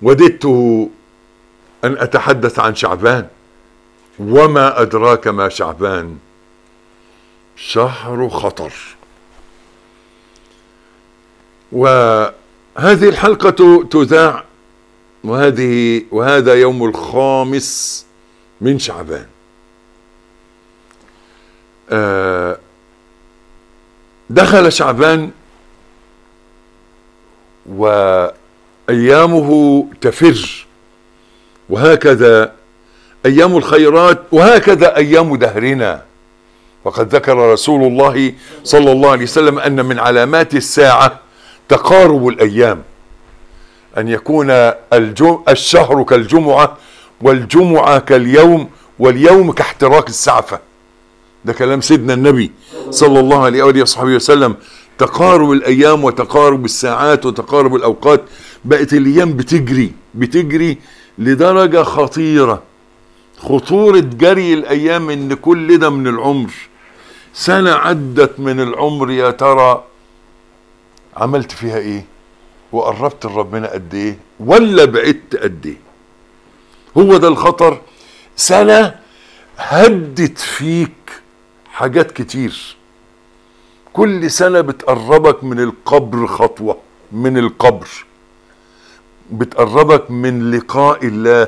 وددت ان اتحدث عن شعبان وما ادراك ما شعبان شهر خطر وهذه الحلقة تذاع وهذه وهذا يوم الخامس من شعبان آه دخل شعبان وايامه تفر وهكذا ايام الخيرات وهكذا ايام دهرنا وقد ذكر رسول الله صلى الله عليه وسلم ان من علامات الساعه تقارب الايام ان يكون الجم... الشهر كالجمعه والجمعه كاليوم واليوم كاحتراق السعفه ده كلام سيدنا النبي صلى الله عليه واله وصحبه وسلم تقارب الايام وتقارب الساعات وتقارب الاوقات بقت الايام بتجري بتجري لدرجه خطيره خطوره جري الايام ان كل ده من العمر سنه عدت من العمر يا ترى عملت فيها ايه وقربت لربنا قد ايه ولا بعدت قد ايه هو ده الخطر سنه هدت فيك حاجات كتير كل سنة بتقربك من القبر خطوة من القبر بتقربك من لقاء الله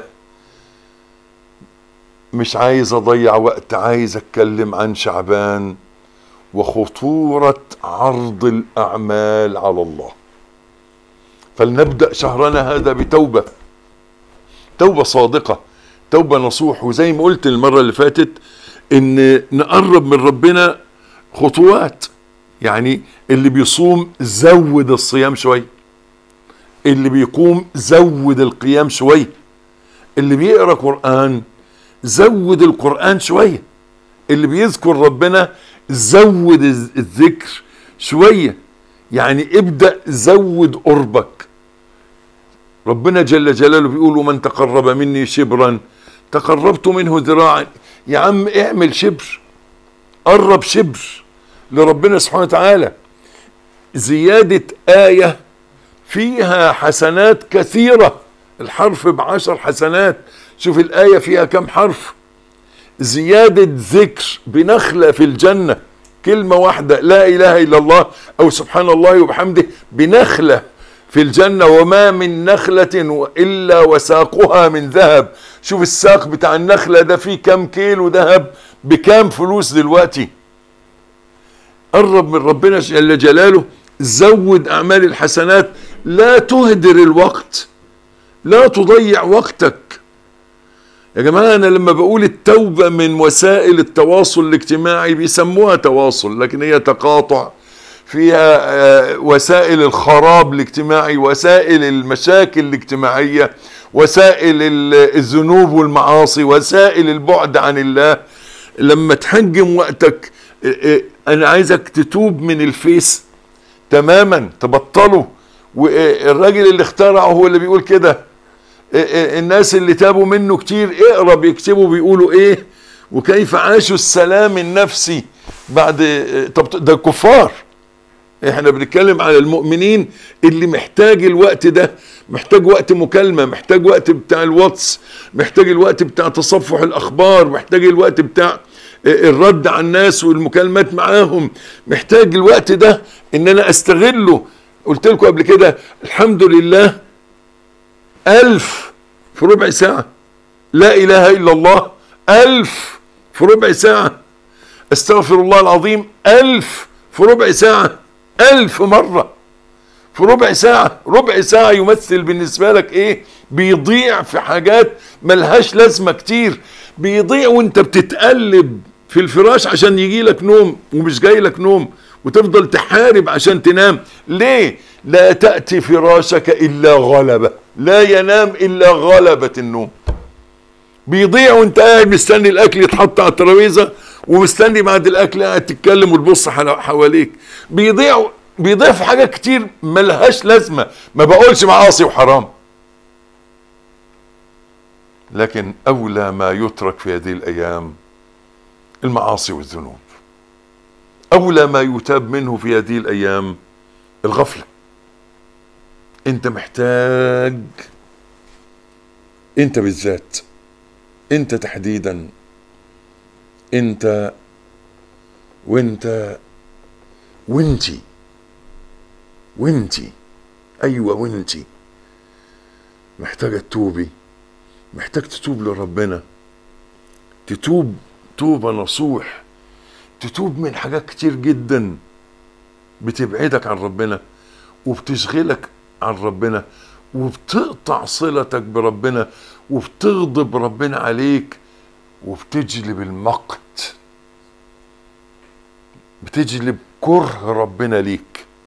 مش عايز اضيع وقت عايز اتكلم عن شعبان وخطورة عرض الاعمال على الله فلنبدأ شهرنا هذا بتوبة توبة صادقة توبة نصوح وزي ما قلت المرة اللي فاتت ان نقرب من ربنا خطوات يعني اللي بيصوم زود الصيام شوية اللي بيقوم زود القيام شوية اللي بيقرأ قرآن زود القرآن شوية اللي بيذكر ربنا زود الذكر شوية يعني ابدأ زود قربك ربنا جل جلاله بيقول ومن تقرب مني شبرا تقربت منه ذراعا يا عم اعمل شبر قرب شبر لربنا سبحانه وتعالى زيادة آية فيها حسنات كثيرة الحرف بعشر حسنات شوف الآية فيها كم حرف زيادة ذكر بنخلة في الجنة كلمة واحدة لا إله إلا الله أو سبحان الله وبحمده بنخلة في الجنة وما من نخلة إلا وساقها من ذهب شوف الساق بتاع النخلة ده فيه كام كيلو ذهب بكام فلوس دلوقتي قرب من ربنا جل جلاله زود أعمال الحسنات لا تهدر الوقت لا تضيع وقتك يا جماعة أنا لما بقول التوبة من وسائل التواصل الاجتماعي بيسموها تواصل لكن هي تقاطع فيها وسائل الخراب الاجتماعي وسائل المشاكل الاجتماعية وسائل الذنوب والمعاصي وسائل البعد عن الله لما تحجم وقتك انا عايزك تتوب من الفيس تماما تبطله والراجل اللي اخترعه هو اللي بيقول كده الناس اللي تابوا منه كتير اقرا بيكتبوا بيقولوا ايه وكيف عاشوا السلام النفسي بعد طب ده كفار احنا بنتكلم على المؤمنين اللي محتاج الوقت ده محتاج وقت مكالمة محتاج وقت بتاع الواتس محتاج الوقت بتاع تصفح الاخبار محتاج الوقت بتاع الرد على الناس والمكالمات معاهم محتاج الوقت ده ان انا استغله قلت لكم قبل كده الحمد لله الف في ربع ساعة لا اله الا الله الف في ربع ساعة استغفر الله العظيم الف في ربع ساعة ألف مرة في ربع ساعة ربع ساعة يمثل بالنسبة لك ايه بيضيع في حاجات ملهاش لازمة كتير بيضيع وانت بتتقلب في الفراش عشان يجي لك نوم ومش جاي لك نوم وتفضل تحارب عشان تنام ليه لا تأتي فراشك إلا غلبة لا ينام إلا غلبة النوم بيضيع وانت قاعد مستني الأكل يتحط على الترابيزة ومستني بعد الاكل قاعد تتكلم وتبص حواليك بيضيع بيضيع في حاجات كتير ملهاش لازمه ما بقولش معاصي وحرام لكن اولى ما يترك في هذه الايام المعاصي والذنوب اولى ما يتاب منه في هذه الايام الغفله انت محتاج انت بالذات انت تحديدا انت وانت وانتي وانتي ايوه وانتي محتاجة تتوبي محتاج تتوب لربنا تتوب توبة نصوح تتوب من حاجات كتير جدا بتبعدك عن ربنا وبتشغلك عن ربنا وبتقطع صلتك بربنا وبتغضب ربنا عليك وبتجلب المقت بتجلب كره ربنا ليك